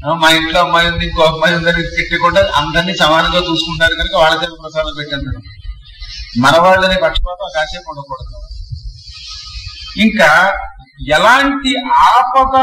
ఆ, మా ఇంట్లో అమ్మాయి ఉంది ఇంకో అమ్మాయి ఉందని పెట్టకుండా అందరినీ సమానంగా చూసుకుంటారు కనుక వాళ్ళ చేత ప్రసాదం పెట్టారు మన వాళ్ళని పక్షపాతం కాసేపు ఉండకూడదు ఇంకా ఎలాంటి ఆపద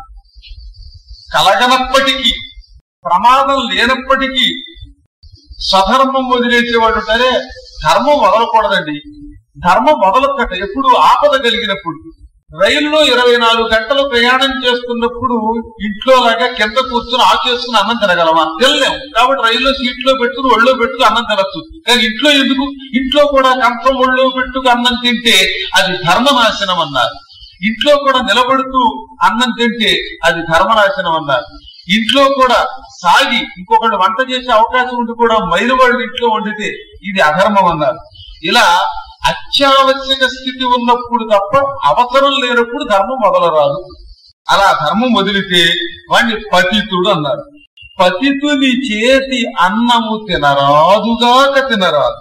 కలగనప్పటికీ ప్రమాదం లేనప్పటికీ స్వధర్మం వదిలేసేవాడు ఉంటారే ధర్మం వదలకూడదండి ధర్మం వదలకట ఎప్పుడు ఆపద కలిగినప్పుడు రైల్లో ఇరవై నాలుగు గంటలు ప్రయాణం చేస్తున్నప్పుడు ఇంట్లో లాగా కింద కూర్చుని ఆఫ్ చేసుకుని అన్నం తినగలమా తినలేము కాబట్టి రైల్లో సీట్లో పెట్టుకుని ఒళ్ళో పెట్టుకు అన్నం తినచ్చు కానీ ఇంట్లో ఎందుకు ఇంట్లో కూడా కంచం ఒళ్ళో పెట్టుకు అన్నం తింటే అది ధర్మనాశనం అన్నారు ఇంట్లో కూడా నిలబడుతూ అన్నం తింటే అది ధర్మనాశనం అన్నారు ఇంట్లో కూడా సాగి ఇంకొకటి వంట చేసే అవకాశం ఉండి కూడా మైలు వాళ్ళు ఇంట్లో వండితే ఇది అధర్మం అన్నారు ఇలా అత్యావశ్యక స్థితి ఉన్నప్పుడు తప్ప అవసరం లేనప్పుడు ధర్మం మొదలరాదు అలా ధర్మం వదిలితే వాణ్ణి పతితుడు అన్నారు పతితుని చేతి అన్నము తినరాదుగాక తినరాదు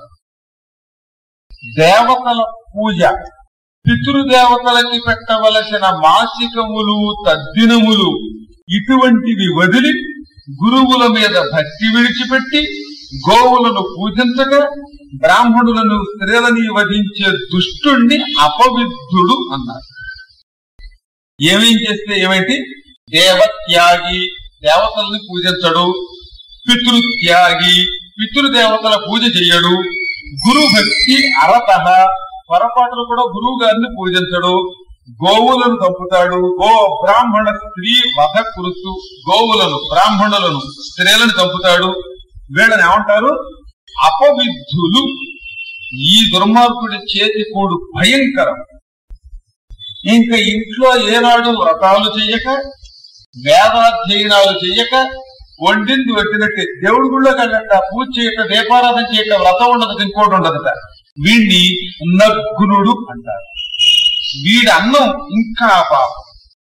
దేవతల పూజ పితృదేవతలకి పెట్టవలసిన మాసికములు తద్దినములు ఇటువంటివి వదిలి గురువుల మీద భక్తి విడిచిపెట్టి గోవులను పూజించక బ్రాహ్మణులను స్త్రీలని వధించే దుష్టుణ్ణి అపవిద్ధుడు అన్నారు ఏమేం చేస్తే ఏమిటి దేవత్యాగి దేవతల్ని పూజించడు పితృత్యాగి పితృదేవతల పూజ చెయ్యడు గురు భక్తి అరత పొరపాటును కూడా గురువు గారిని పూజించడు గోవులను చంపుతాడు గో బ్రాహ్మణ స్త్రీ వధ కురుతు గోవులను బ్రాహ్మణులను స్త్రీలను చంపుతాడు వీళ్ళని ఏమంటారు అపవిద్ధులు ఈ దుర్మార్గుడి చేతి కూడు భయంకరం ఇంకా ఇంట్లో ఏనాడు వ్రతాలు చెయ్యక వేదాధ్యయనాలు చెయ్యక వండింది పెట్టినట్టే దేవుడి గుళ్ళో కదంట పూజ చేయక దీపారాధన చేయక వ్రతం ఉండదు ఇంకోటి ఉండదట వీడిని నగ్నుడు అంటారు వీడి అన్నం ఇంకా పాపం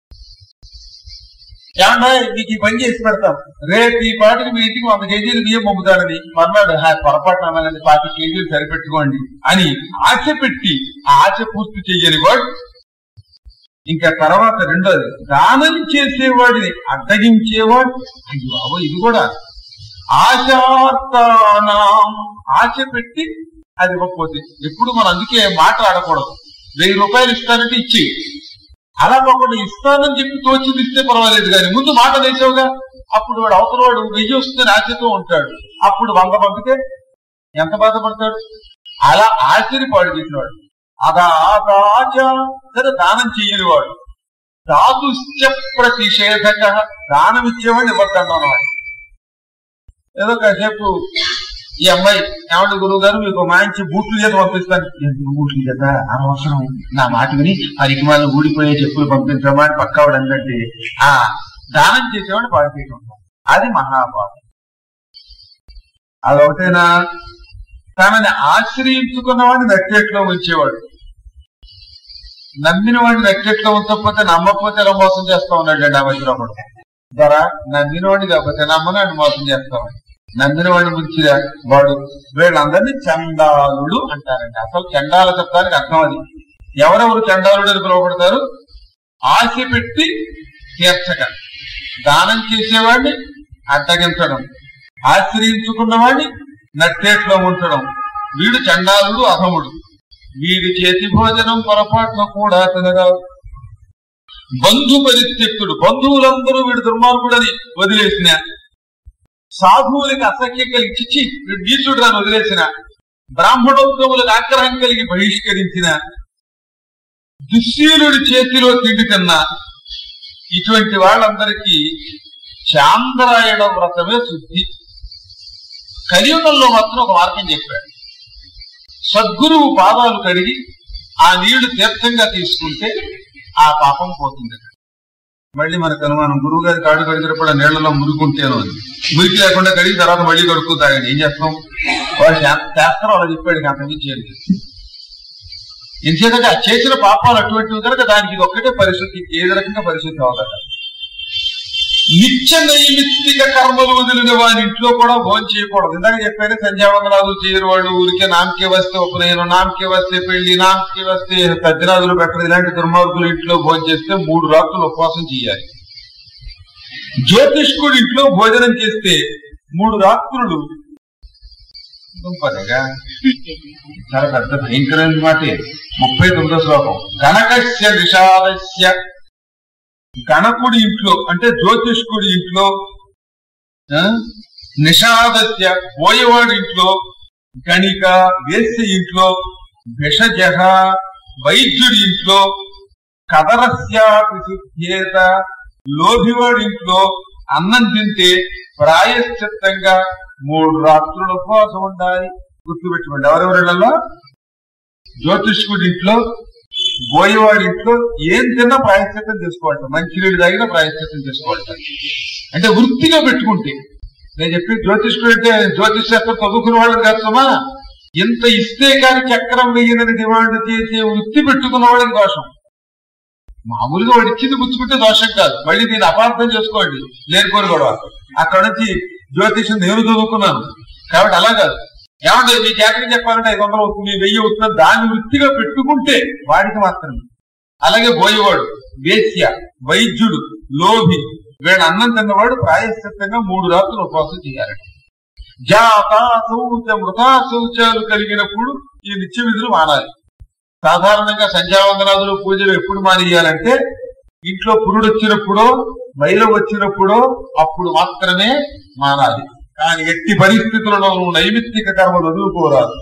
ఏమన్నా నీకు ఈ పని చేసి పెడతాం రేపు ఈ పాటికి మీ ఇంటికి వంద కేజీలు బియ్యం పంపుతాడని మర్నాడు "హా, పొరపాటున అన్నానండి పాతి కేజీలు సరిపెట్టుకోండి అని ఆశ పెట్టి ఆ ఆశ పూర్తి చెయ్యని వాడు ఇంకా తర్వాత రెండోది దానం చేసేవాడిని అడ్డగించేవాడు అయ్యో బాబో ఇది కూడా ఆశార్తానాం ఆశ పెట్టి అది ఇవ్వకపోతే ఎప్పుడు మనం అందుకే మాట ఆడకూడదు వెయ్యి రూపాయలు ఇస్తానంటే ఇచ్చి అలా కాకుండా ఇస్తానని చెప్పి తోచింది ఇస్తే పర్వాలేదు కానీ ముందు మాట వేసావుగా అప్పుడు వాడు అవతల వాడు వెయ్యి వస్తుందని ఆశతో ఉంటాడు అప్పుడు వంద పంపితే ఎంత బాధపడతాడు అలా ఆశని పాడు చేసినవాడు అదా దాచ సరే దానం చెయ్యని వాడు దాదుశ్చ ప్రతిషేధక దానం ఇచ్చేవాడిని ఇవ్వద్దండి అన్నమాట ఏదో కాసేపు ఈ అమ్మాయి ఏమంటే గురువు గారు మీకు మంచి బూట్లు చేత పంపిస్తాను ఎందుకు బూట్లు చేత అనవసరం నా మాట విని అరికి వాళ్ళు ఊడిపోయే చెప్పులు పంపించమా అని పక్కావాడు అందరికీ ఆ దానం చేసేవాడిని పాడు చేయడం అది మహాపాపం అదొకటేనా తనని ఆశ్రయించుకున్న వాడిని నట్టేట్లో ఉంచేవాడు నమ్మిన వాడిని నట్టేట్లో ఉంచకపోతే నమ్మకపోతే ఎలా మోసం చేస్తా ఉన్నాడు ఆ మధ్యలో ఒకడు ద్వారా నమ్మిన వాడిని కాకపోతే నమ్మనాడు మోసం చేస్తామని నమ్మిన వాడిని ముంచిరా వాడు వీళ్ళందరినీ చండాలుడు అంటారండి అసలు చండాల శబ్దానికి అర్థం అది ఎవరెవరు చండాలుడు అని పిలువబడతారు ఆశ పెట్టి తీర్చక దానం చేసేవాడిని అడ్డగించడం ఆశ్రయించుకున్నవాడిని నట్టేట్లో ఉంచడం వీడు చండాలుడు అహముడు వీడి చేతి భోజనం పొరపాటున కూడా తినరాదు బంధు పరిత్యక్తుడు బంధువులందరూ వీడు దుర్మార్గుడని వదిలేసిన సాధువులకి అసఖ్యం కలిగి చిచ్చి వీడు నీచుడు అని వదిలేసిన బ్రాహ్మణోత్తములకు ఆగ్రహం కలిగి బహిష్కరించిన దుశ్శీలుడి చేతిలో తిండి తిన్నా ఇటువంటి వాళ్ళందరికీ చాంద్రాయణ వ్రతమే శుద్ధి కలియుగంలో మాత్రం ఒక మార్గం చెప్పాడు సద్గురువు పాదాలు కడిగి ఆ నీళ్లు తీర్థంగా తీసుకుంటే ఆ పాపం పోతుంది మళ్ళీ మనకు అనుమానం గురువు గారి కాడు కడిగినప్పుడు ఆ నీళ్లలో మురుగుంటేను అని మురికి లేకుండా కడిగి తర్వాత మళ్ళీ కడుక్కు తాగండి ఏం చేస్తాం వాడు శా- శాస్త్రం అలా చెప్పాడు ఇంకా అంతమించి ఏం లేదు. ఎందుచేతంటే ఆ చేసిన పాపాలు అటువంటివి కనుక దానికి ఇది ఒక్కటే పరిశుద్ధి ఏది రకంగా పరిశుద్ధి అవ్వగలరు నిత్య నైమిత్తిక కర్మలు వదిలిన వారి ఇంట్లో కూడా భోజనం చేయకూడదు ఇందాక చెప్పారు సంధ్యావందనాలు చేయరు వాళ్ళు ఊరికే నామకే వస్తే ఉపనయనం నామకే వస్తే పెళ్లి నామకే వస్తే తద్దిరాజులు పెట్టడం ఇలాంటి దుర్మార్గులు ఇంట్లో భోజనం చేస్తే మూడు రాత్రులు ఉపవాసం చేయాలి జ్యోతిష్కుడి ఇంట్లో భోజనం చేస్తే మూడు రాత్రులు దుంపదేగా చాలా పెద్ద భయంకరమైన మాటే ముప్పై తొమ్మిదో శ్లోకం గణకస్య నిషాదస్య గణకుడి ఇంట్లో అంటే జ్యోతిష్కుడి ఇంట్లో ఆ, నిషాదస్య బోయవాడి ఇంట్లో గణిక వేశ్య ఇంట్లో విషజహ వైద్యుడి ఇంట్లో కదరస్యాపి శుద్ధేత లోభివాడి ఇంట్లో అన్నం తింటే ప్రాయశ్చిత్తంగా మూడు రాత్రులు ఉపవాసం ఉండాలి గుర్తుపెట్టుకోండి ఎవరెవరిలో జ్యోతిష్కుడి ఇంట్లో బోయవాడి ఇంట్లో ఏం తిన్నా ప్రాయశ్చిత్తం చేసుకోవాలి మంచినీళ్ళు తాగినా ప్రాయశ్చిత్తం చేసుకోవాలి అంటే వృత్తిగా పెట్టుకుంటే నేను చెప్పి జ్యోతిష్కుడు అంటే జ్యోతిష్ శాస్త్రం చదువుకున్న వాళ్ళని కాదమ్మా ఇంత ఇస్తే కానీ చక్రం వెయ్యనని డిమాండ్ చేసే వృత్తి పెట్టుకున్న వాళ్ళని దోషం మామూలుగా వాడు ఇచ్చింది పుచ్చుకుంటే దోషం కాదు మళ్ళీ దీన్ని అపార్థం చేసుకోండి లేనిపోని గొడవ అక్కడ నుంచి జ్యోతిషం నేను చదువుకున్నాను కాబట్టి అలా కాదు ఏమంటే మీ జాతకం చెప్పాలంటే ఐదు వందలు అవుతుంది వెయ్యి అవుతుంది దాన్ని వృత్తిగా పెట్టుకుంటే వాడికి మాత్రమే అలాగే బోయేవాడు వేశ్య వైద్యుడు లోభి వీళ్ళ అన్నం తిన్నవాడు ప్రాయశ్చిత్తంగా మూడు రాత్రులు ఉపవాసం చేయాలి జాత శౌచ మృతా శౌచాలు కలిగినప్పుడు ఈ నిత్య విధులు మానాలి సాధారణంగా సంధ్యావందనాదులు పూజలు ఎప్పుడు మానేయాలంటే ఇంట్లో పురుడు వచ్చినప్పుడో మైలం వచ్చినప్పుడో అప్పుడు మాత్రమే మానాలి కానీ ఎట్టి పరిస్థితులలో నువ్వు నైమిత్తిక కర్మలు వదులుకోరాదు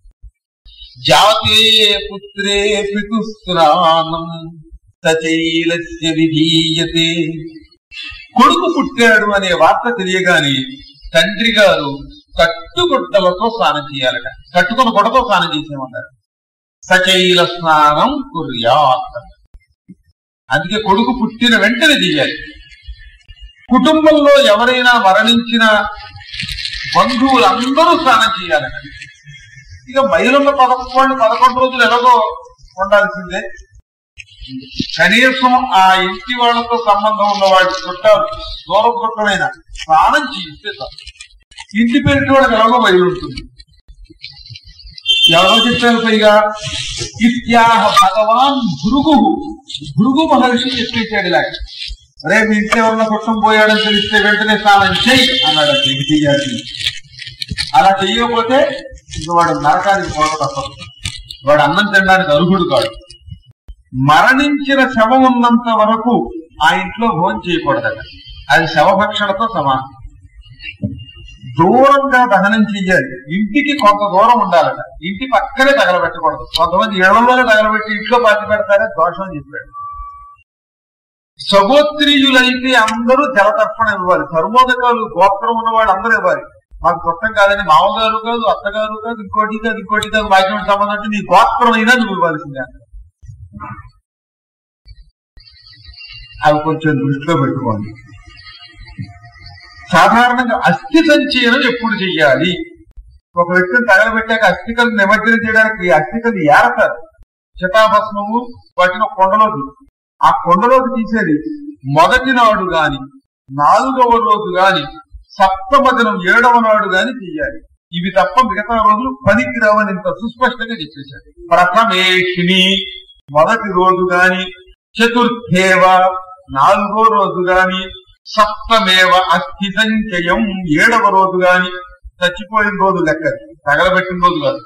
జాతే పుత్రే పితుస్నానం సచైలస్య విధీయతే కొడుకు పుట్టాడు అనే వార్త తెలియగానే తండ్రి గారు కట్టుగుడ్డలతో స్నానం చేయాలట కట్టుకున్న గుడ్డతో స్నానం చేసేమన్నారు సచైల స్నానం కుర్యాత్ అందుకే కొడుకు పుట్టిన వెంటనే చేయాలి కుటుంబంలో ఎవరైనా మరణించిన బంధువులందరూ స్నానం చేయాలట ఇక మహిళల పదకొండు పదకొండు రోజులు ఎలాగో ఉండాల్సిందే కనీసం ఆ ఇంటి వాళ్ళతో సంబంధం ఉన్న వాళ్ళ చుట్టాలు దూర చుట్టమైన స్నానం చేయిస్తే చాలు. ఇంటి పేరు వాళ్ళకి ఎలాగో బయలు ఉంటుంది ఎవరో చెప్పారు పైగా ఇత్యాహ భగవాన్ భృగు భృగు మహర్షి చెప్పేశాడు ఇలా రే మీ ఇంట్లో ఎవరన్నా కుట్టం పోయాడని తెలిస్తే వెంటనే స్నానం చెయ్యి అన్నాడు ఇంటి చెయ్యాలి అలా చెయ్యకపోతే ఇంక వాడు నరకానికి పోక తప్పదు వాడు అన్నం తినడానికి అర్హుడు కాడు మరణించిన శవం ఉన్నంత వరకు ఆ ఇంట్లో భోజనం చేయకూడదట అది శవభక్షణతో సమానం దూరంగా దహనం చెయ్యాలి ఇంటికి కొంత దూరం ఉండాలట ఇంటి పక్కనే తగలబెట్టకూడదు కొంతమంది ఇళ్లలోనే తగలబెట్టి ఇంట్లో పాతి పెడతారే దోషం అని చెప్పాడు సగోత్రీయులైతే అందరూ జలతర్పణ ఇవ్వాలి ధర్మోదకాలు గోత్రం ఉన్న వాళ్ళు అందరూ ఇవ్వాలి మాకు చుట్టం కాదని మామగారు కాదు అత్తగారు కాదు ఇంకోటి కాదు ఇంకోటి కాదు వాక్యం సంబంధం అంటే నీ గోత్రం అయినా నువ్వు ఇవ్వాల్సిందే అవి కొంచెం దృష్టిలో పెట్టుకోండి సాధారణంగా అస్థి సంచయనం ఎప్పుడు చెయ్యాలి ఒక వ్యక్తిని తగలబెట్టాక అస్థికలు నిమజ్జనం చేయడానికి అస్థికలు ఏరతారు చితాభస్మము వాటిని ఒక కొండలోకి ఆ కొండలోకి తీసేది మొదటి నాడు గాని నాలుగవ రోజు గాని సప్తమ దినం ఏడవ నాడు గాని చెయ్యాలి ఇవి తప్ప మిగతా రోజులు పనికి రావని ఇంత సుస్పష్టంగా చెప్పేశారు ప్రథమేషిని మొదటి రోజు గాని చతుర్థేవ నాలుగో రోజు గాని సప్తమేవ అస్థి సంచయం ఏడవ రోజు గాని చచ్చిపోయిన రోజు లెక్క తగలబెట్టిన రోజు కాదు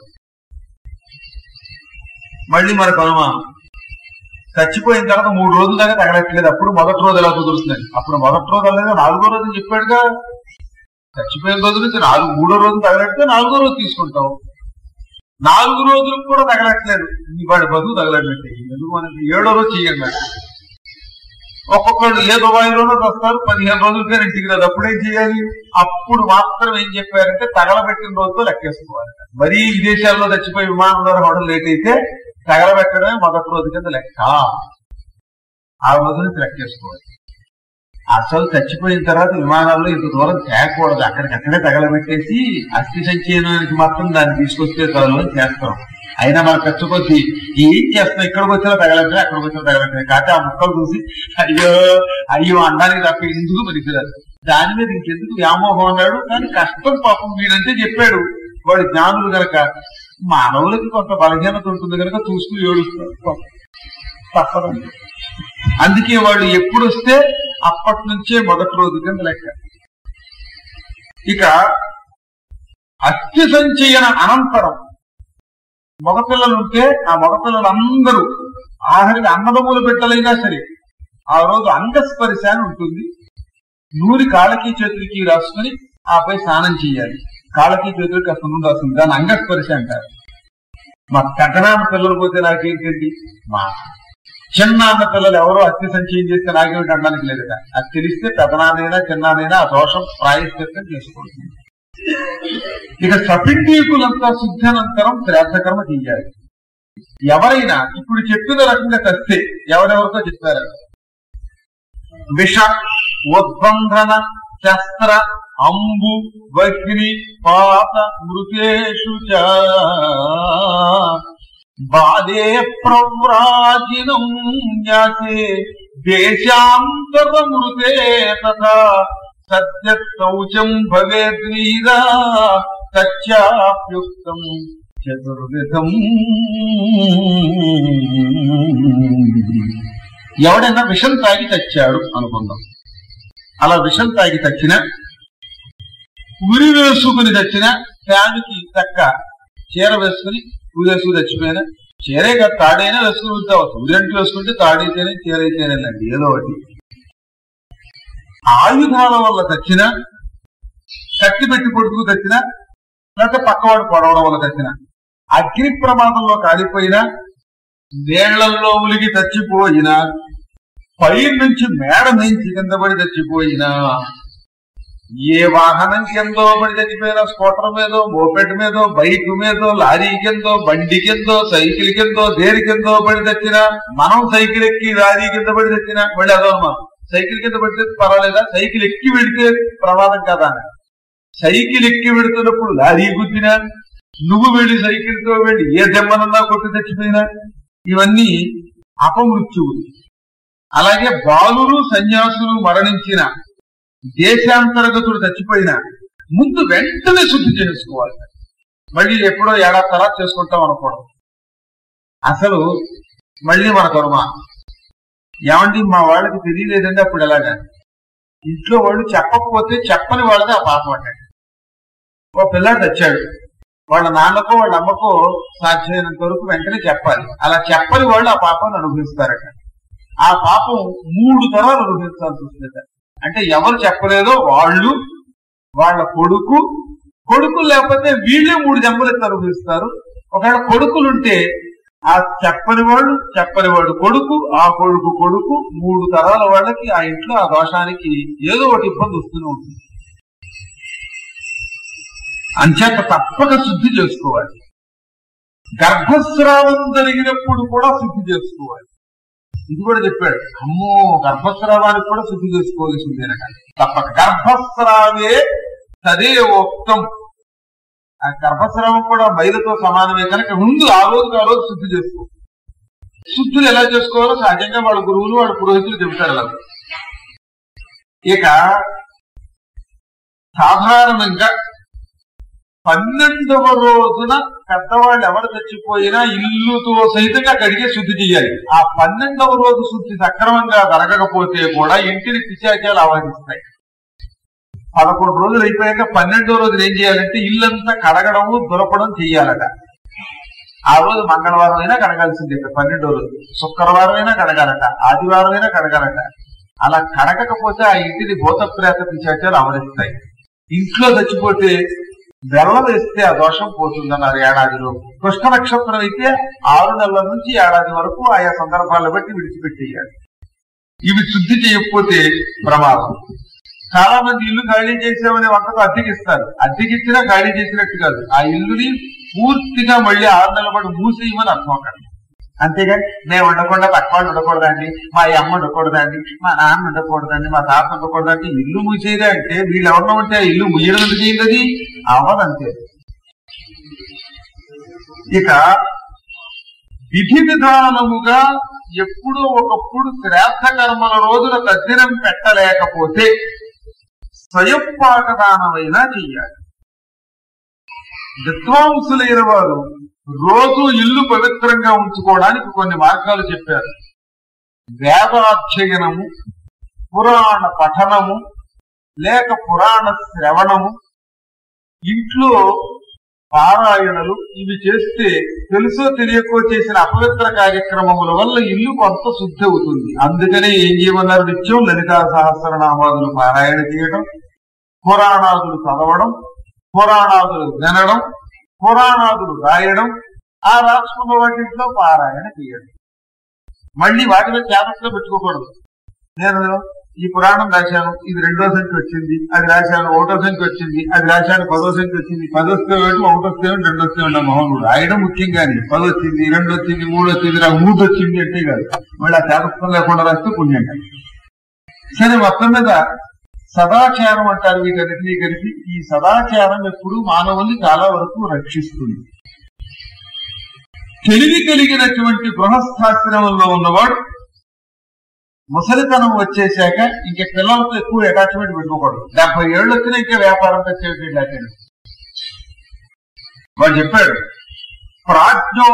మళ్ళీ మనకు అనుమానం చచ్చిపోయిన తర్వాత మూడు రోజుల దాకా తగలట్లేదు అప్పుడు మొదటి రోజు ఎలా కుదురుతుంది అప్పుడు మొదటి రోజు అలాగే నాలుగో రోజు చెప్పాడుగా చచ్చిపోయిన రోజు నుంచి నాలుగు మూడో రోజు తగలడితే నాలుగో రోజు తీసుకుంటాం నాలుగు రోజులకు కూడా తగలట్లేదు వాడి బతుకు తగలట్లేదు ఎందుకు మనకి ఏడో రోజు చెయ్యండి మేడం ఒక్కొక్కరు ఏ దుబాయ్లోనో వస్తారు పదిహేను రోజులకే ఇంటికి రాదు అప్పుడు ఏం చేయాలి అప్పుడు మాత్రం ఏం చెప్పారంటే తగలబెట్టిన రోజుతో లెక్కేసుకోవాలి మరీ విదేశాల్లో చచ్చిపోయి విమానం ద్వారా రావడం లేట్ అయితే తగలబెట్టడమే మొదటి రోజు కింద లెక్క ఆ రోజు నుంచి లెక్కేసుకోవాలి అసలు చచ్చిపోయిన తర్వాత విమానాల్లో ఇంత దూరం తేకూడదు అక్కడికక్కడే తగలబెట్టేసి అస్థి సంచయనానికి మాత్రం దాన్ని తీసుకొస్తే చాలు అని చేస్తాం అయినా మన ఖర్చు కొద్ది ఏం చేస్తాం ఇక్కడికి వచ్చినా తగలట్లే అక్కడికి వచ్చినా తగలట్లే కాకపోతే ఆ ముక్కలు చూసి అయ్యో అయ్యో అనడానికి తప్ప ఎందుకు పనికిరాదు దాని మీద ఇంకెందుకు వ్యామోహం అన్నాడు కానీ కష్టం పాపం వీడంటే చెప్పాడు వాడు జ్ఞానులు గనక మానవులకి కొంత బలహీనత ఉంటుంది కనుక చూసుకుని ఏడుస్తారు పాపం. తప్పదండి అందుకే వాళ్ళు ఎప్పుడు వస్తే అప్పటి నుంచే మొదటి రోజు కింద లెక్క ఇక అస్థి సంచయన అనంతరం మగపిల్లలు ఉంటే ఆ మగపిల్లలందరూ ఆఖరికి అన్నదమ్ముల బిడ్డలైనా సరే ఆ రోజు అంగస్పర్శ అని ఉంటుంది నూరి కాళ్ళకి చేతులకి రాసుకుని ఆపై స్నానం చేయాలి కాళ్ళకి చేతులకి అసలు నూనె రాస్తుంది దాన్ని అంగస్పర్శ అంటారు మా పెద్దనాన్న పిల్లలు పోతే నాకేంటండి మా చిన్నాన్న పిల్లలు ఎవరో అస్థి సంచయం చేస్తే నాకేమిటి అనడానికి లేదుట అది తెలిస్తే పెద్దనాన్నైనా చిన్నానైనా ఆ దోషం ప్రాయశ్చిత్తం చేసుకుంటుంది ఇక సపిండీకులంతా శుద్ధానంతరం శ్రాద్ధకర్మ చెయ్యాలి ఎవరైనా ఇప్పుడు చెప్పిన రకంగా తెస్తే ఎవరెవరితో చెప్పారు విష ఉద్బంధన శస్త్ర అంబు వగ్ని పాత మృతేషు చ బాధే ప్రవ్రాజినం న్యాసే దేశాంతర మృతే తథా సత్య శౌచం భవేద్వీరా తచ్చాప్యుక్తం చతుర్విధం ఎవడైనా విషం తాగి చచ్చాడు అనుకుందాం అలా విషం తాగి చచ్చిన ఉరి వేసుకుని చచ్చిన ఫ్యాన్కి తక్క చీర వేసుకుని ఉరి వేసుకుని చచ్చిపోయినా చీరే కాదు తాడైనా వేసుకుని ఉంటావచ్చు ఉరింటి వేసుకుంటే తాడైతేనే చీర అయితేనేనండి ఏదో ఒకటి ఆయుధాల వల్ల చచ్చిన కత్తి పెట్టి పొడుగు తెచ్చిన లేకపోతే పక్కవాడు పొడవడం వల్ల తెచ్చిన అగ్ని ప్రమాదంలో కాలిపోయినా నీళ్లలో ఉలిగి చచ్చిపోయినా పై నుంచి మేడ నుంచి కింద పడి చచ్చిపోయినా ఏ వాహనం కిందో పడి చచ్చిపోయినా స్కూటర్ మీదో మోపెడ్ మీదో బైక్ మీదో లారీ కిందో బండి కిందో సైకిల్ కిందో దేని కిందో పడి తెచ్చినా మనం సైకిల్ ఎక్కి లారీ కింద పడి తెచ్చినా మళ్ళీ అదో మనం సైకిల్ కింద పడితే పర్వాలేదా సైకిల్ ఎక్కి వెడితే ప్రమాదం కదా అని సైకిల్ ఎక్కి వెడుతున్నప్పుడు లారీ గుద్దినా నువ్వు వెళ్ళి సైకిల్ తో వెళ్ళి ఏ దెమ్మనన్నా కొట్టి తెచ్చిపోయినా ఇవన్నీ అపమృత్యువులు అలాగే బాలురు సన్యాసులు మరణించిన దేశాంతర్గతుడు చచ్చిపోయినా ముందు వెంటనే శుద్ధి చేసుకోవాలి మళ్ళీ ఎప్పుడో ఏడాది తర్వాత చేసుకుంటాం అనుకోవడం అసలు మళ్ళీ మన కర్మ ఏమండి మా వాళ్ళకి తెలియలేదండి అప్పుడు ఎలాగా ఇంట్లో వాళ్ళు చెప్పకపోతే చెప్పని వాళ్ళది ఆ పాపం అంటే ఓ పిల్లాడు తెచ్చాడు వాళ్ళ నాన్నకో వాళ్ళ అమ్మకో సాధ్యమైనంత వరకు వెంటనే చెప్పాలి అలా చెప్పని వాళ్ళు ఆ పాపాన్ని అనుభవిస్తారట ఆ పాపం మూడు తరాలు అనుభవించాల్సి వస్తుందట అంటే ఎవరు చెప్పలేదో వాళ్ళు వాళ్ళ కొడుకు కొడుకులు లేకపోతే వీళ్ళే మూడు జన్మలెత్తి అనుభవిస్తారు ఒకవేళ కొడుకులుంటే ఆ చెప్పని వాళ్ళు చెప్పని వాడు కొడుకు ఆ కొడుకు కొడుకు మూడు తరాల వాళ్ళకి ఆ ఇంట్లో ఆ దోషానికి ఏదో ఒకటి ఇబ్బంది వస్తూనే ఉంటుంది అంచేత తప్పక శుద్ధి చేసుకోవాలి గర్భస్రావం జరిగినప్పుడు కూడా శుద్ధి చేసుకోవాలి ఇది కూడా చెప్పాడు అమ్మో గర్భస్రావానికి కూడా శుద్ధి చేసుకోవాల్సిందేనట తప్పక గర్భస్రావే తదేవోక్తం ఆ గర్భస్రావం కూడా బయలుతో సమానమే కనుక ముందు ఆ రోజుకి ఆ రోజు శుద్ధి చేసుకో శుద్ధులు ఎలా చేసుకోవాలో సహజంగా వాళ్ళ గురువులు వాళ్ళ పురోహితులు చెబుతారు అలా ఇక సాధారణంగా పన్నెండవ రోజున పెద్దవాళ్ళు ఎవరు చచ్చిపోయినా ఇల్లుతో సహితంగా కడిగే శుద్ధి చేయాలి ఆ పన్నెండవ రోజు శుద్ధి సక్రమంగా జరగకపోతే కూడా ఇంటిని పిశాచాలు ఆవహిస్తాయి పదకొండు రోజులు అయిపోయాక పన్నెండో రోజులు ఏం చేయాలంటే ఇల్లంతా కడగడము దులపడం చెయ్యాలట ఆ రోజు మంగళవారం అయినా కడగాల్సిందే పన్నెండో రోజు శుక్రవారం అయినా కడగాలట ఆదివారం అయినా కడగాలట అలా కడగకపోతే ఆ ఇంటిని భూత ప్రేత పిశాచాలు ఆవరిస్తాయి ఇంట్లో చచ్చిపోతే బెల్లం వేస్తే ఆ దోషం పోతుందన్నారు ఏడాదిలో కృష్ణ నక్షత్రం అయితే ఆరు నెలల నుంచి ఏడాది వరకు ఆయా సందర్భాలను బట్టి విడిచిపెట్టేయాలి ఇవి శుద్ధి చేయకపోతే ప్రమాదం చాలా మంది ఇల్లు ఖాళీ చేసామని వంటకు అద్దెకిస్తారు అద్దెకిచ్చినా ఖాళీ చేసినట్టు కాదు ఆ ఇల్లుని పూర్తిగా మళ్ళీ ఆరు నెలల పాటు మూసేయమని అర్థం అక్కడ అంతేగాని మేము ఉండకుండా పక్క వాళ్ళు ఉండకూడదండి మా అమ్మ ఉండకూడదండి మా నాన్న ఉండకూడదండి మా తాత ఉండకూడదండి ఇల్లు మూసేదే అంటే వీళ్ళు ఎవరిలో ఉంటే ఆ ఇల్లు ముయ్యడం ఎందుకు చేయలేదు అవ్వదంతే ఇక విధి విధానముగా ఎప్పుడో ఒకప్పుడు శ్రాద్ధ కర్మల రోజున తద్దినం పెట్టలేకపోతే స్వయం పాకదానమైనా చెయ్యాలి విద్వాంసులైన వారు రోజు ఇల్లు పవిత్రంగా ఉంచుకోవడానికి కొన్ని మార్గాలు చెప్పారు వేదాధ్యయనము పురాణ పఠనము లేక పురాణ శ్రవణము ఇంట్లో పారాయణలు ఇవి చేస్తే తెలుసో తెలియకో చేసిన అపవిత్ర కార్యక్రమముల వల్ల ఇల్లు కొంత శుద్ధి అవుతుంది అందుకనే ఏం చేయమన్నారు నిత్యం లలితా సహస్రనామాదులు పారాయణ చేయడం పురాణాదులు చదవడం పురాణాదులు వినడం పురాణాదులు రాయడం ఆ రాసుకున్న వాటింట్లో పారాయణ చేయడం మళ్ళీ వాటిలో జాగ్రత్తగా పెట్టుకోకూడదు నేను ఈ పురాణం రాశాను ఇది రెండో సంఖ్య వచ్చింది అది రాశాను ఒకటో సంఖ్య వచ్చింది అది రాశాను పదో సంఖ్య వచ్చింది పది వస్తే ఒకటి ఒకటి వస్తే ఒకటి, రెండు వస్తే ఉన్న మోహన్ రాయడం ముఖ్యం కానీ పది వచ్చింది రెండు వచ్చింది మూడు వచ్చింది నాకు మూడు వచ్చింది అంటే కాదు మళ్ళీ ఆ జాగ్రత్తం లేకుండా రాస్తే పుణ్యం కాదు సరే మొత్తం మీద సదాచారం అంటారు వీటన్నిటినీ కలిపి ఈ సదాచారం ఎప్పుడు మానవుల్ని చాలా వరకు రక్షిస్తుంది తెలివి కలిగినటువంటి గృహస్థాశ్రమంలో ఉన్నవాడు ముసలితనం వచ్చేసాక ఇంక పిల్లలతో ఎక్కువ అటాచ్మెంట్ పెట్టుకోకూడదు డెబ్బై ఏళ్ళు వచ్చినా ఇంకా వ్యాపారం తెచ్చేది వాడు చెప్పాడు ప్రాజ్ఞో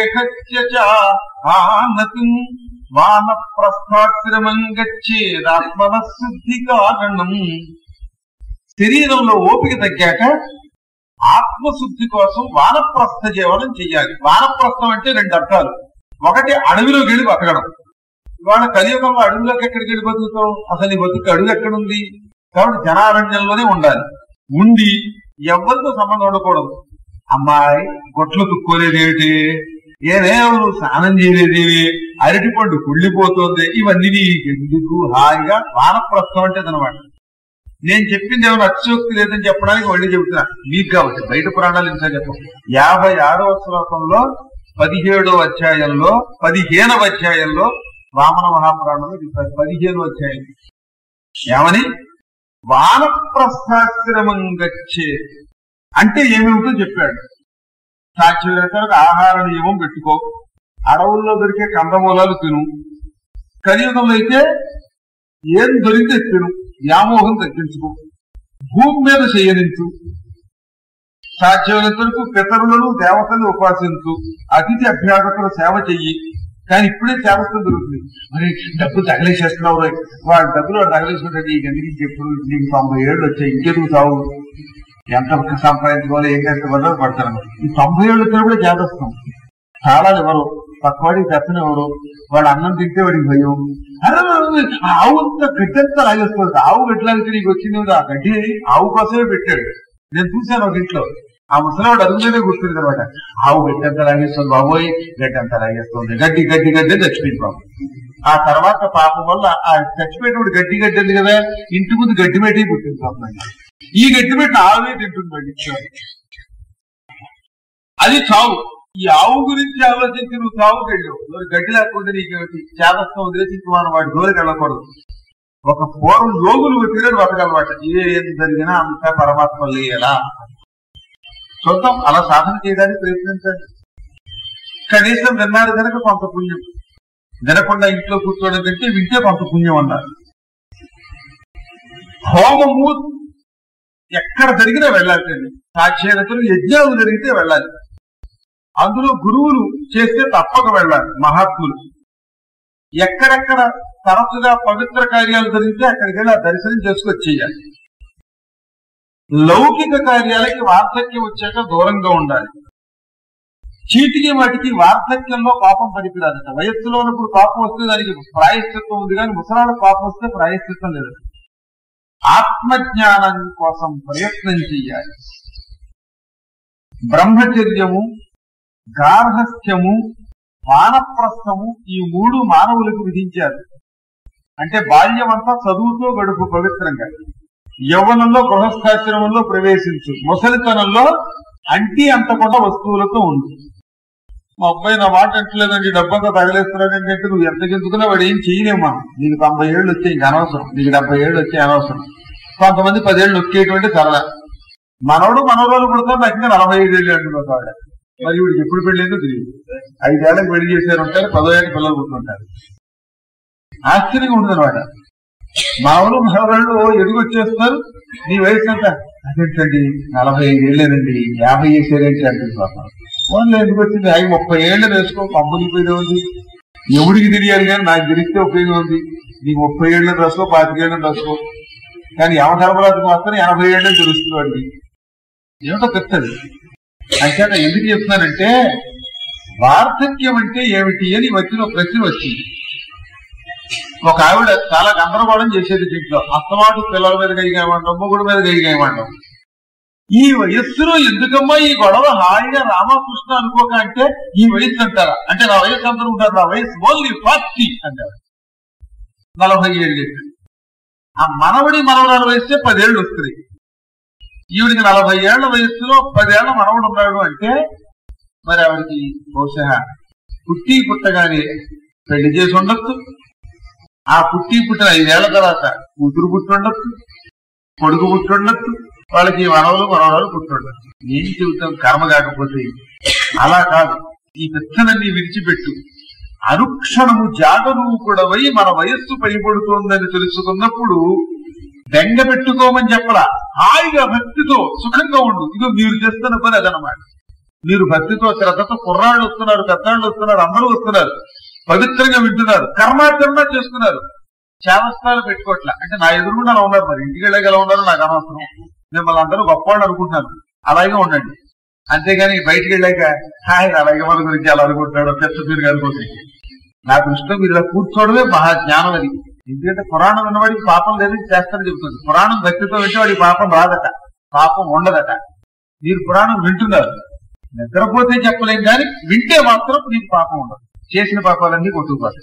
దేహత్యనతి వాన ప్రస్థాశ్రమం గచ్చేదాత్మన శుద్ధి కారణం శరీరంలో ఓపిక తగ్గాక ఆత్మశుద్ధి కోసం వానప్రస్థ జీవనం చెయ్యాలి వానప్రస్థం అంటే రెండు అర్థాలు ఒకటి అడవిలోకి వెళ్ళి బతకడం ఇవాళ కలియుగంలో అడవిలోకి ఎక్కడికి వెళ్ళి బతుకుతాం అసలు ఈ బతుకు అడవి ఎక్కడుంది కాబట్టి జనారణ్యంలోనే ఉండాలి ఉండి ఎవరితో సంబంధం ఉండకూడదు అమ్మాయి గొట్లు తుక్కోలేదేమిటి ఏనే నువ్వు స్నానం చేయలేదేవి అరటి పండు కుళ్ళిపోతుంది ఇవన్నీ నీకు ఎందుకు హాయిగా వానప్రస్థం అంటే అనమాట నేను చెప్పింది ఏమైనా అత్యోక్తి లేదని చెప్పడానికి మళ్ళీ చెబుతున్నా మీకు కావచ్చు బయట పురాణాలు ఇంకా చెప్పు యాభై ఆరవ శ్లోకంలో పదిహేడవ అధ్యాయంలో పదిహేనవ అధ్యాయంలో వామన మహాపురాణంలో చెప్పారు పదిహేను అధ్యాయం ఏమని వానప్రస్థాశ్రమం గచ్చే అంటే ఏమిటో చెప్పాడు సాధ్యమైనంత ఆహార నియమం పెట్టుకో అడవుల్లో దొరికే కందమూలాలు తిను కలియుగంలో అయితే ఏం దొరికితే తిను వ్యామోహం తగ్గించుకో భూమి మీద చేయనించు సాధ్యమైనంత వరకు పితరులను దేవతలు ఉపాసించు అతిథి అభ్యాగతుల సేవ చెయ్యి కానీ ఇప్పుడే చేపస్తూ దొరుకుతుంది మరి డబ్బు తగలేసేస్తున్నావు రోయ్. వాడు డబ్బులు వాడు తగలేసుకుంటే నీకు ఎందుకు ఎప్పుడు నీకు తొంభై ఏళ్ళు వచ్చాయి ఇంకెందుకు సావు ఎంత సంపాదించుకోవాలి ఏం కష్టపడ్డా పడతాను ఈ తొంభై ఏళ్ళు వచ్చినప్పుడే చేపస్తాం చాలా ఎవరు పక్కవాడికి తెచ్చని ఎవరు వాడు అన్నం తింటే వాడికి భయం అరే ఆ ఆవు అంతా గడ్డంతా లాగేసుకోవచ్చు ఆవు గడ్డలాగితే నీకు వచ్చింది కదా, ఆ గడ్డి ఆవు కోసమే పెట్టాడు నేను చూశాను ఒక ఇంట్లో ఆ ముసలివాడు అదుగులోనే కూర్చుంది అనమాట ఆవు గడ్డంతా లాగేస్తుంది బాబోయ్ గడ్డంతా లాగేస్తుంది గడ్డి గడ్డి గడ్డి అని చచ్చిపోయింది బాబు ఆ తర్వాత పాపం వల్ల ఆ చచ్చిపోయినప్పుడు గడ్డి గడ్డి ఉంది కదా ఇంటి ముందు గడ్డి మెట్టి పుట్టింది పాపం ఈ గడ్డి పెట్టిన ఆవే తింటుంది మళ్ళీ అది చావు ఈ ఆవు గురించి ఆలోచించి నువ్వు చావుకు వెళ్ళావు నువ్వు గడ్డి లేకుండా నీకు చేదస్తం వదిలేసి ఇంక మనం వాడి జోలికి వెళ్ళకూడదు ఒక పూర్వం యోగులు తిరగడు బతకలమాట ఏ ఏం జరిగినా అంతా పరమాత్మ లేయలా చూద్దాం అలా సాధన చేయడానికి ప్రయత్నించండి కనీసం విన్నారు కనుక కొంత పుణ్యం వినకుండా ఇంట్లో కూర్చోవడం కంటే వింటే కొంత పుణ్యం అన్నారు హోమము ఎక్కడ జరిగినా వెళ్ళాలి సాక్షాత్తులు యజ్ఞాలు జరిగితే వెళ్ళాలి అందులో గురువులు చేస్తే తప్పక వెళ్ళాలి మహాత్ములు ఎక్కడెక్కడ తరచుగా పవిత్ర కార్యాలు జరిగితే అక్కడికి వెళ్ళి ఆ దర్శనం చేసుకొచ్చేయాలి లౌకిక కార్యాలకి వార్ధక్యం వచ్చాక దూరంగా ఉండాలి చీటికి వాటికి వార్ధక్యంలో పాపం పనికిరాదట వయస్సులో ఉన్నప్పుడు పాపం వస్తే దానికి ప్రాయశ్చిత్తం ఉంది కానీ ముసలాళ్ళ పాపం వస్తే ప్రాయశ్చిత్తం లేదు ఆత్మజ్ఞానం కోసం ప్రయత్నం చెయ్యాలి బ్రహ్మచర్యము గార్హస్థ్యము వానప్రస్థము ఈ మూడు మానవులకు విధించారు అంటే బాల్యం అంతా చదువుతో గడుపు పవిత్రంగా యవ్వనంలో గృహస్థాశ్రమంలో ప్రవేశించు ముసలితనంలో అంటి అంతకుండా వస్తువులతో ఉండు మా అబ్బాయి నా మాట అంటలేదండి డబ్బంతా తగలేస్తున్నాడంటే అంటే నువ్వు ఎంత గెంతుకున్నా వాడు ఏం చేయలేమా నీకు తొంభై ఏళ్ళు వచ్చాయి ఇంక అనవసరం నీకు డెబ్బై ఏళ్ళు వచ్చాయి అనవసరం కొంతమంది పదేళ్ళు నొక్కేటువంటి సరదా మనవడు మనవరాలు పుడతారు నాకు ఇంకా నలభై ఐదు ఏళ్ళు అంటున్నారు ఆవిడ మరి వీడికి ఎప్పుడు పెళ్ళేందో తెలియదు ఐదేళ్లకు పెళ్లి చేశారు ఉంటారు పదో ఏళ్ళకి పిల్లలు పుట్టుంటారు ఆశ్చర్యంగా ఉంటుంది అనమాట మామూలు మనవరాళ్ళు ఎదుగొచ్చేస్తున్నారు నీ వయసు ఎంత అదేంటండి నలభై ఐదు ఏళ్ళేనండి యాభై చేసేదేంటి అంటుంది పాపం వాళ్ళు ఎందుకు వచ్చింది అవి ముప్పై ఏళ్ళు వేసుకో పంపులు పోయిన ఉంది ఎవడికి తెలియాలి కానీ నాకు తెలిస్తే ఉపయోగం ఉంది నీకు ముప్పై ఏళ్ళ డ్రెస్సు పాతికేళ్ళ డ్రెస్సు కానీ యమధర్మరాజు మాత్రం ఎనభై ఏళ్ళని తెలుస్తుంది ఏమిటో చెప్తుంది అంచేత ఎందుకు చెప్తున్నానంటే వార్ధక్యం అంటే ఏమిటి అని వచ్చిన ఒక ప్రశ్న వచ్చింది ఒక ఆవిడ చాలా గందరగోళం చేసేది దీంట్లో అత్తమాటు పిల్లల మీద గైగాయమంటాం మొగుడు మీద గైగాయమంటాం ఈ వయస్సులో ఎందుకమ్మా ఈ గొడవ హాయిగా రామకృష్ణ అనుకోక అంటే ఈ వయస్సు అంటారా అంటే నా వయస్సు అందరూ ఉంటారు నా వయసు ఓన్లీ ఫార్టీ అంటారు నలభై ఏళ్ళు ఆ మనవడి మనవరాల వయస్సే పదేళ్ళు వస్తుంది ఈవిడికి నలభై ఏళ్ల వయస్సులో పదేళ్ల మనవడు ఉన్నాడు అంటే మరి ఆవిడకి బహుశా పుట్టి పుట్టగానే పెళ్లి చేసి ఉండొచ్చు ఆ పుట్టి పుట్టిన ఐదేళ్ల తర్వాత కూతురు పుట్టుండొచ్చు కొడుకు పుట్టుండొచ్చు వాళ్ళకి మనవలు మనవరాలు పుట్టుండొచ్చు ఏం చెబుతాం కర్మ కాకపోతే అలా కాదు ఈ పెత్తనన్ని విడిచిపెట్టు అనుక్షణము జాగరూకుడవై మన వయస్సు పైబడుతోందని తెలుసుకున్నప్పుడు బెంగ పెట్టుకోమని చెప్పలా హాయిగా భక్తితో సుఖంగా ఉండు ఇదో మీరు చేస్తున్న పని అదనమాట మీరు భక్తితో శ్రద్ధతో కుర్రాళ్ళు వస్తున్నారు పెద్దాళ్ళు వస్తున్నారు అందరూ వస్తున్నారు పవిత్రంగా వింటున్నారు కర్మాచరణ చేస్తున్నారు శావస్థాలు పెట్టుకోవట్లా అంటే నా ఎదురుగుండా అలా ఉన్నారు మరి ఇంటికి వెళ్ళగా ఎలా ఉన్నారు నాకు అనవసరం మిమ్మల్ని అందరూ గొప్పవాళ్ళు అనుకుంటున్నారు అలాగే ఉండండి అంతేగాని బయటికి వెళ్ళాక హాయ్ అలాగే మన గురించి అలా అనుకుంటున్నాడు పెద్ద మీరు అనుకుంటుంది నా దృష్టిలో మీరు ఇలా కూర్చోవడమే మహా జ్ఞానం అది ఎందుకంటే పురాణం ఉన్నవాడికి పాపం లేదని చేస్తారని చెబుతుంది పురాణం భక్తితో వింటే వాడికి పాపం రాదట పాపం ఉండదట మీరు పురాణం వింటున్నారు నిద్రపోతే చెప్పలేం కానీ వింటే మాత్రం మీకు పాపం ఉండదు చేసిన పాపాలన్నీ కొట్టుకుపోతాయి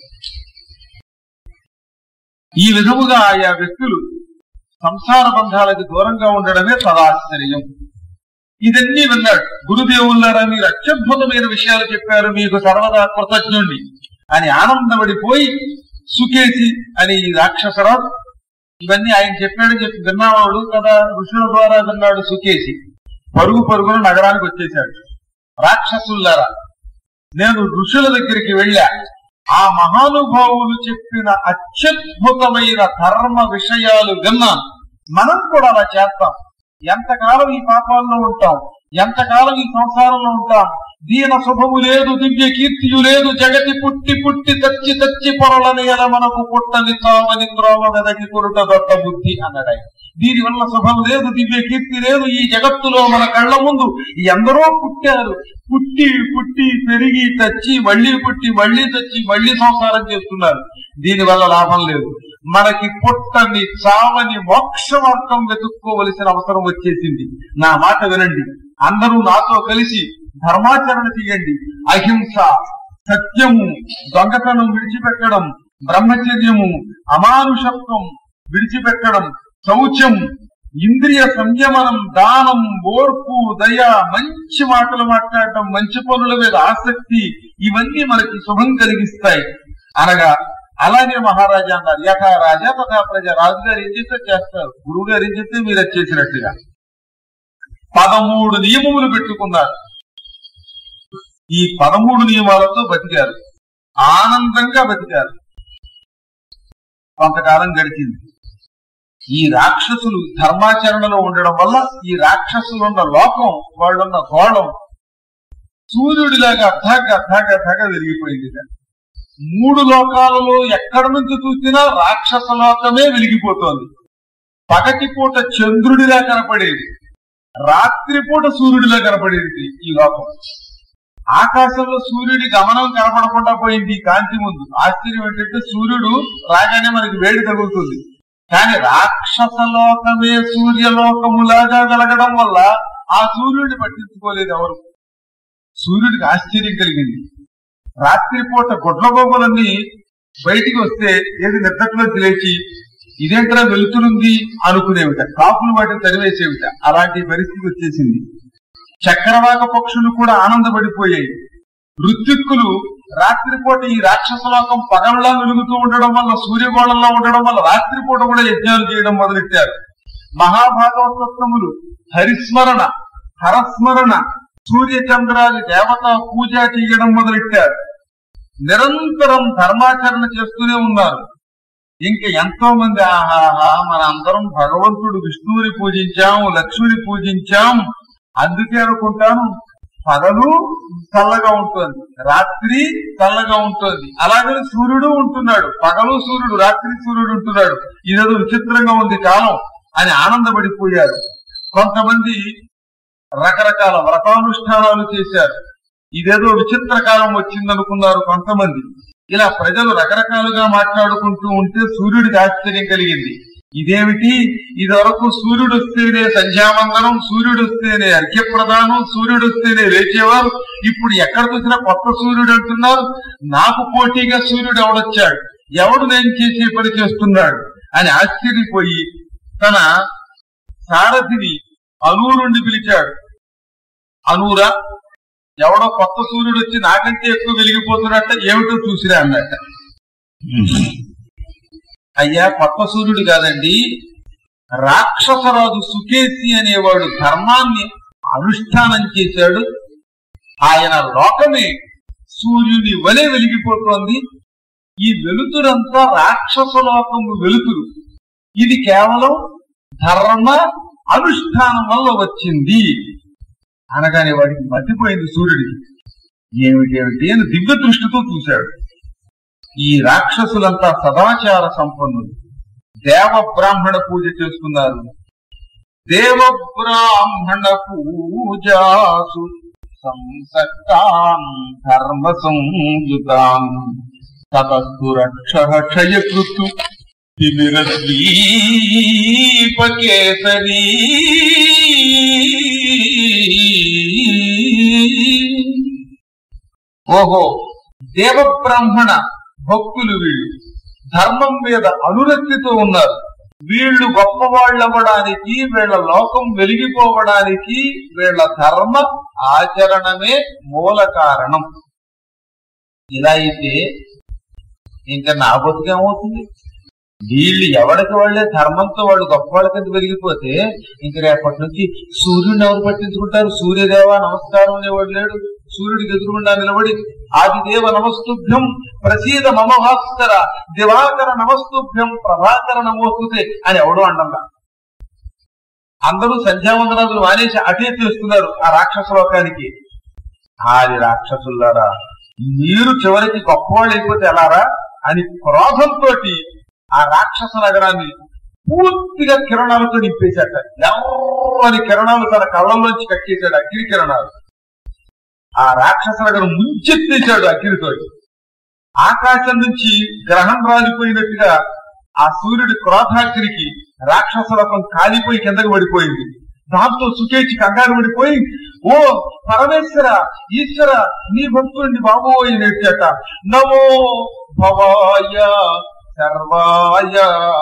ఈ విధముగా ఆయా వ్యక్తులు సంసార బంధాలకు దూరంగా ఉండడమే సదాశ్చర్యం ఇదన్నీ విన్నాడు గురుదేవులారా మీరు అత్యద్భుతమైన విషయాలు చెప్పారు మీకు సర్వదా కృతజ్ఞుణ్ణి అని ఆనందపడిపోయి సుకేసి అని ఈ రాక్షసరాజు ఇవన్నీ ఆయన చెప్పాడని చెప్పి విన్నవాడు కదా ఋషుల ద్వారా విన్నాడు సుకేసి పరుగు పరుగున నగరానికి వచ్చేశాడు రాక్షసుల్లారా నేను ఋషుల దగ్గరికి వెళ్ళా ఆ మహానుభావులు చెప్పిన అత్యద్భుతమైన ధర్మ విషయాలు విన్నాను మనం కూడా అలా చేస్తాం ఎంతకాలం ఈ పాపాల్లో ఉంటాం ఎంతకాలం ఈ సంసారంలో ఉంటాం దీన శుభము లేదు దివ్య కీర్తియు లేదు జగతి పుట్టి పుట్టి తచ్చి తచ్చి పొరలని ఎలా మనకు పుట్టని తామని త్రోవ వెదకి కొరుట దొట్ట బుద్ధి అన్నాడు ఆయన దీని వల్ల శుభం లేదు దివ్య కీర్తి లేదు ఈ జగత్తులో మన కళ్ళ ముందు ఎందరో పుట్టారు పుట్టి పుట్టి పెరిగి తచ్చి మళ్ళీ పుట్టి మళ్ళీ తచ్చి మళ్ళీ సంసారం చేస్తున్నారు దీని వల్ల లాభం లేదు మనకి పుట్టని చావని మోక్ష మార్గం వెతుక్కోవలసిన అవసరం వచ్చేసింది నా మాట వినండి అందరూ నాతో కలిసి ధర్మాచరణ చేయండి అహింస సత్యము దొంగతనం విడిచిపెట్టడం బ్రహ్మచర్యము అమానుషత్వం విడిచిపెట్టడం శౌచం ఇంద్రియ సంయమనం దానం ఓర్పు దయ మంచి మాటలు మాట్లాడటం మంచి పనుల మీద ఆసక్తి ఇవన్నీ మనకి శుభం కలిగిస్తాయి అనగా అలాగే మహారాజా అన్నారు యథా రాజా తథా ప్రజ రాజుగారు ఏం చేస్తే చేస్తారు గురువు గారు ఏం చేస్తే మీరు అది చేసినట్టుగా పదమూడు నియమములు పెట్టుకున్నారు ఈ పదమూడు నియమాలతో బతికారు ఆనందంగా బతికారు కొంతకాలం గడిచింది ఈ రాక్షసులు ధర్మాచరణలో ఉండడం వల్ల ఈ రాక్షసులున్న లోకం వాళ్ళున్న గోళం సూర్యుడిలాగా అర్ధాగా అర్ధాగా అర్ధాగా వెలిగిపోయింది మూడు లోకాలలో ఎక్కడి నుంచి చూసినా రాక్షస లోకమే వెలిగిపోతోంది పగటిపూట చంద్రుడిలా కనపడేది రాత్రిపూట సూర్యుడిలా కనపడేది ఈ లోకం ఆకాశంలో సూర్యుడి గమనం కనపడకుండా పోయింది ఈ కాంతి ముందు ఆశ్చర్యం ఏంటంటే సూర్యుడు రాగానే మనకి వేడి తగులుతుంది కానీ రాక్షస లోకమే సూర్యలోకములాగా వెలగడం వల్ల ఆ సూర్యుడిని పట్టించుకోలేదు ఎవరు సూర్యుడికి ఆశ్చర్యం కలిగింది రాత్రిపూట గుడ్లగోబలన్నీ బయటికి వస్తే ఏది నిద్రలోకి లేచి ఇదేంట్రా వెలుతురుంది అనుకునేవిట కాపులు వాటిని తరివేసేవిట అలాంటి పరిస్థితి వచ్చేసింది చక్రవాక పక్షులు కూడా ఆనందపడిపోయాయి ఋత్విక్కులు రాత్రిపూట ఈ రాక్షసలోకం పగల్లా వెలుగుతూ ఉండడం వల్ల సూర్యగోళంలో ఉండడం వల్ల రాత్రిపూట కూడా యజ్ఞాలు చేయడం మొదలెట్టారు మహాభాగవతత్వములు హరిస్మరణ హరస్మరణ సూర్యచంద్రాది దేవత పూజ చేయడం మొదలెట్టారు నిరంతరం ధర్మాచరణ చేస్తూనే ఉన్నారు ఇంక ఎంతో మంది ఆహాహా మన అందరం భగవంతుడు విష్ణువుని పూజించాం లక్ష్మిని పూజించాం అందుకే అనుకుంటాను పగలు చల్లగా ఉంటుంది రాత్రి చల్లగా ఉంటుంది అలాగని సూర్యుడు ఉంటున్నాడు పగలు సూర్యుడు రాత్రి సూర్యుడు ఉంటున్నాడు ఇదేదో విచిత్రంగా ఉంది కాలం అని ఆనందపడిపోయారు కొంతమంది రకరకాల వ్రతానుష్ఠానాలు చేశారు ఇదేదో విచిత్ర కాలం వచ్చిందనుకున్నారు కొంతమంది ఇలా ప్రజలు రకరకాలుగా మాట్లాడుకుంటూ ఉంటే సూర్యుడికి ఆశ్చర్యం కలిగింది ఇదేమిటి ఇదివరకు సూర్యుడు వస్తేనే సంధ్యావందనం సూర్యుడు వస్తేనే అర్ఘ్యప్రదానం సూర్యుడు వస్తేనే లేచేవారు ఇప్పుడు ఎక్కడ చూసినా కొత్త సూర్యుడు అంటున్నారు నాకు పోటీగా సూర్యుడు ఎవడొచ్చాడు ఎవడు నేను చేసే పని చేస్తున్నాడు అని ఆశ్చర్యపోయి తన సారథిని అనూరుండి పిలిచాడు అనూరా ఎవడో కొత్త సూర్యుడు వచ్చి నాకంటే ఎక్కువ వెలిగిపోతున్నట్ట ఏమిటో చూసిరా అన్నట్ట అయ్యా కొత్త సూర్యుడు కాదండి రాక్షసరాజు సుకేసి అనేవాడు ధర్మాన్ని అనుష్ఠానం చేశాడు ఆయన లోకమే సూర్యుని వలె వెలిగిపోతోంది ఈ వెలుతురంతా రాక్షస లోకము వెలుతురు ఇది కేవలం ధర్మ అనుష్ఠానం వల్ల వచ్చింది అనగానే వాడికి మతిపోయింది సూర్యుడికి ఏమిటేమిటి అని దివ్య దృష్టితో చూశాడు ఈ రాక్షసులంతా సదాచార సంపన్నులు దేవ బ్రాహ్మణ పూజ చేస్తున్నారు దేవ బ్రాహ్మణ పూజాసు సంసక్తాన్ ధర్మ సంయుతాన్ తతస్తు రక్ష క్షయకృతు తిమిరద్వీపకేసరీ ఓహో దేవ బ్రాహ్మణ భక్తులు వీళ్ళు ధర్మం మీద అనురక్తితో ఉన్నారు వీళ్ళు గొప్పవాళ్ళవ్వడానికి వీళ్ళ లోకం వెలిగిపోవడానికి వీళ్ళ ధర్మ ఆచరణమే మూల కారణం ఇలా అయితే ఇంకా నా బతుకేమవుతుంది వీళ్ళు ఎవరికి వాళ్ళే ధర్మంతో వాళ్ళు గొప్ప వాళ్ళ కింద వెలిగిపోతే ఇంక రేపటి నుంచి సూర్యుడిని ఎవరు పట్టించుకుంటారు సూర్యదేవ నమస్కారం అనేవాడు లేడు సూర్యుడికి ఎదురుగుండా నిలబడి ఆదిదేవ నమస్తుభ్యం ప్రసీద మమ భాస్కర దివాకర నమస్తుభ్యం ప్రభాకర నమోస్తుతే అని ఎవడో అండంగా అందరూ సంధ్యావందనాదులు మానేసి అటే చేస్తున్నారు ఆ రాక్షస లోకానికి ఆది రాక్షసులారా మీరు చివరికి గొప్పవాళ్ళు అయిపోతే ఎలారా అని క్రోధంతో ఆ రాక్షస నగరాన్ని పూర్తిగా కిరణాలతో నింపేశాట ఎర్రని కిరణాలు తన కళ్ళల్లోంచి కక్కేశాడు అగ్ని కిరణాలు ఆ రాక్షస నగరం ముంచెత్తేశాడు అగ్నితో ఆకాశం నుంచి గ్రహం రాలిపోయినట్టుగా ఆ సూర్యుడి క్రోధాగ్నికి రాక్షస లోకం కాలిపోయి కిందకు పడిపోయింది దాంతో సుకేచి కంగారు పడిపోయి ఓ పరమేశ్వర ఈశ్వర నీ భక్తుడిని బాబోయ్ నేర్చట నమో భవాయ సర్వాయ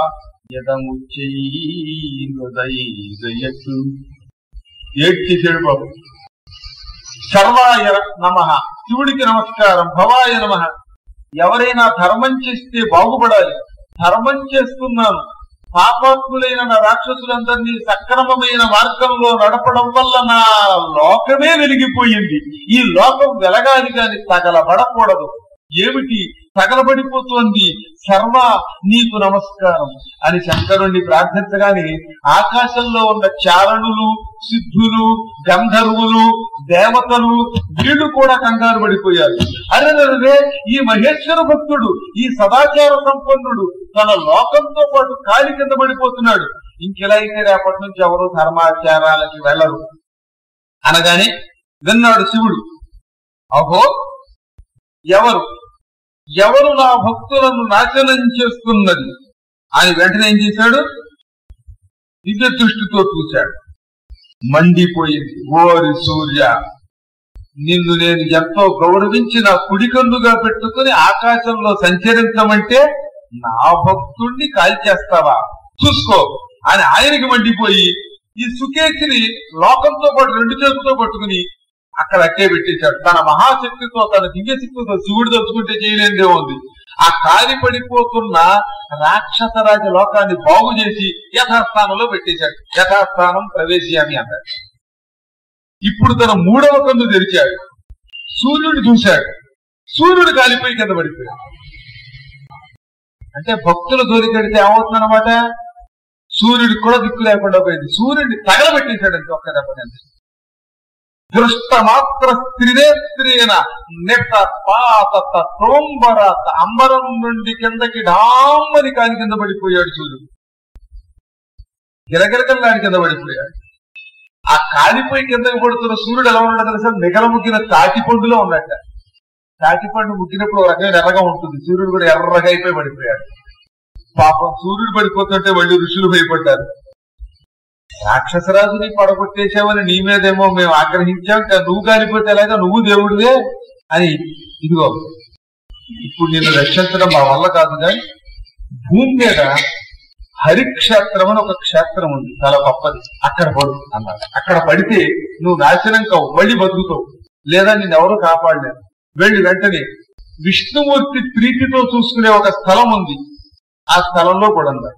యదముచ్చైదయతు ఏడ్చేసాడు బాబు సర్వాయ నమ శివుడికి నమస్కారం భవాయ నమ ఎవరైనా ధర్మం చేస్తే బాగుపడాలి ధర్మం చేస్తున్నాను పాపాత్ములైన నా రాక్షసులందరినీ సక్రమమైన మార్గంలో నడపడం వల్ల నా లోకమే వెలిగిపోయింది ఈ లోకం వెలగాలి గాని తగలబడకూడదు ఏమిటి తగలబడిపోతోంది సర్వ నీకు నమస్కారం అని శంకరుణ్ణి ప్రార్థించగానే ఆకాశంలో ఉన్న చారణులు సిద్ధులు గంధర్వులు దేవతలు వీళ్ళు కూడా కంగారు పడిపోయారు అరే ఈ మహేశ్వర భక్తుడు ఈ సదాచార సంపన్నుడు తన లోకంతో పాటు కాలి కింద పడిపోతున్నాడు ఇంకెలా అయితే రేపటి నుంచి ఎవరు ధర్మాచారాలకి వెళ్ళరు అనగానే విన్నాడు శివుడు అహో ఎవరు ఎవరు నా భక్తులను నాశనం చేస్తున్నది అని వెంటనే ఏం చేశాడు దివ్య దృష్టితో చూశాడు మండిపోయింది ఓరి సూర్య నిన్ను నేను ఎంతో గౌరవించి నా కుడికన్నుగా పెట్టుకుని ఆకాశంలో సంచరించమంటే నా భక్తుణ్ణి కాల్చేస్తావా చూసుకో అని ఆయనకి మండిపోయి ఈ సుకేతిని లోకంతో పాటు రెండు చేతులతో పట్టుకుని అక్కడ అట్టే పెట్టేశాడు తన మహాశక్తితో తన దివ్యశక్తితో శివుడు తలుచుకుంటే చేయలేనిదే ఉంది ఆ కాలి పడిపోతున్న రాక్షసరాజ లోకాన్ని బాగు చేసి యథాస్థానంలో పెట్టేశాడు యథాస్థానం ప్రవేశయామి అన్నాడు ఇప్పుడు తన మూడవ కన్ను తెరిచాడు సూర్యుడిని చూశాడు సూర్యుడు కాలిపోయి కింద పడిపోయాడు అంటే భక్తుల దొరికెడితే ఏమవుతుందన్నమాట సూర్యుడికి కూడా దిక్కు లేకుండా పోయింది సూర్యుడిని తగలబెట్టేశాడు అంతే ఒక్క దెబ్బకంటే దృష్ట మాత్ర స్త్రీనేత్రేన నెట్ట పాత తోంబరాత అంబరం నుండి కిందకి డామ్మని కాని కింద పడిపోయాడు సూర్యుడు గిరగిరకల్లాడి కింద పడిపోయాడు ఆ కాలిపోయి కిందకి పడుతున్న సూర్యుడు ఎలా ఉన్నాడో తెలుసా మిగల ముగ్గిన తాటి పండులో ఉన్నట్ట తాటి పండు ముగ్గినప్పుడు ఒక రకమైన ఎర్రగా ఉంటుంది సూర్యుడు కూడా ఎర్రగా అయిపోయి పడిపోయాడు పాపం సూర్యుడు పడిపోతుంటే మళ్ళీ ఋషులు భయపడ్డారు రాక్షసరాజుని పడగొట్టేసామని నీ మీదేమో మేము ఆగ్రహించాం ఇంకా నువ్వు కాలిపోతే ఎలాగా నువ్వు దేవుడివే అని ఇదిగో ఇప్పుడు నిన్ను రక్షించడం మా వల్ల కాదు కానీ భూమి మీద హరిక్షేత్రం అని ఒక క్షేత్రం ఉంది చాలా గొప్పది అక్కడ పడు అన్నారు అక్కడ పడితే నువ్వు నాశనం కావు మళ్ళీ బతుకుతావు లేదా నిన్నెవరూ కాపాడలేరు వెళ్ళి వెంటనే విష్ణుమూర్తి ప్రీతితో చూసుకునే ఒక స్థలం ఉంది ఆ స్థలంలో కూడా అన్నారు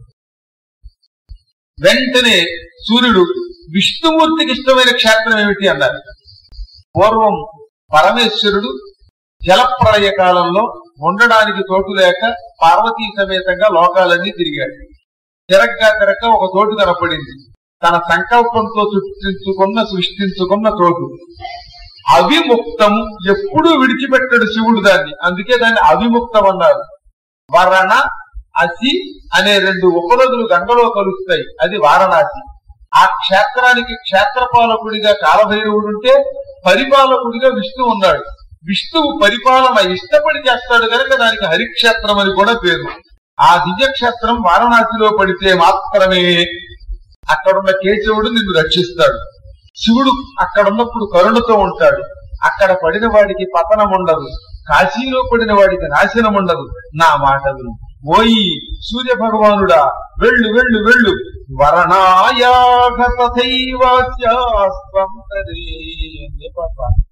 వెంటనే సూర్యుడు విష్ణుమూర్తికి ఇష్టమైన క్షేత్రం ఏమిటి అన్నారు పూర్వం పరమేశ్వరుడు జలప్రళయ కాలంలో ఉండడానికి చోటు లేక పార్వతీ సమేతంగా లోకాలన్నీ తిరిగాడు తిరగ్గా తిరగ ఒక చోటు కనపడింది తన సంకల్పంతో సృష్టించుకున్న సృష్టించుకున్న చోటు అవిముక్తము ఎప్పుడూ విడిచిపెట్టాడు శివుడు దాన్ని అందుకే దాన్ని అవిముక్తం అన్నారు వరణ అసి అనే రెండు ఉపనదులు గంగలో కలుస్తాయి అది వారణాసి ఆ క్షేత్రానికి క్షేత్రపాలకుడిగా కాలభైరవుడు ఉంటే పరిపాలకుడిగా విష్ణు ఉన్నాడు విష్ణువు పరిపాలన ఇష్టపడి చేస్తాడు కనుక దానికి హరిక్షేత్రం అని కూడా పేరు ఆ దివ్యక్షేత్రం వారణాసిలో పడితే మాత్రమే అక్కడున్న కేశవుడు నిన్ను రక్షిస్తాడు శివుడు అక్కడ ఉన్నప్పుడు కరుణతో ఉంటాడు అక్కడ పడిన వాడికి పతనం ఉండదు కాశీలో పడిన వాడికి నాశనం ఉండదు నా మాట విను ఓయి సూర్య భగవానుడా వెళ్ళు వెళ్ళు వెళ్ళు వరణాయాఘ తథైవాస్యాస్వంతరే